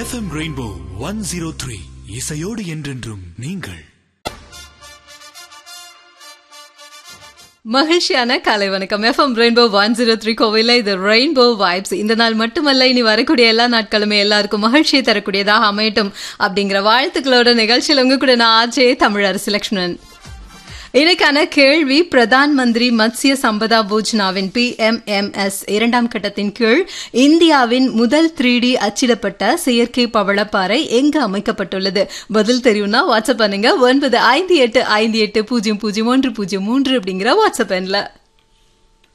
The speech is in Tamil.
FM rainbow one zero three இசையோடு என்றென்றும் நீங்கள் மகிழ்ச்சியான காலை வணக்கம் FM rainbow one zero three கோவில இது ரெயின்போ வைப்ஸ் இந்த நாள் மட்டுமல்ல இனி வரக்கூடிய எல்லா நாட்களுமே எல்லாருக்கும் மகிழ்ச்சியை தரக்கூடியதாக அமையட்டும் அப்படிங்கிற வாழ்த்துக்களோட நிகழ்ச்சியில் உங்க கூட நான் ஆச்சே தமிழரசு லக்ஷ்மணன் இன்னைக்கான கேள்வி பிரதான் மந்திரி மத்ஸ்ய சம்பதா யோஜனாவின் பி எம் எம் எஸ் இரண்டாம் கட்டத்தின் கீழ் இந்தியாவின் முதல் த்ரீ டி அச்சிடப்பட்ட செயற்கை பவளப்பாறை எங்கு அமைக்கப்பட்டுள்ளது பதில் தெரியும்னா வாட்ஸ்அப் பண்ணுங்க ஒன்பது ஐந்து எட்டு ஐந்து எட்டு பூஜ்ஜியம் பூஜ்ஜியம் ஒன்று பூஜ்ஜியம் மூன்று அப்படிங்கிற வாட்ஸ்அப் எண்ணில்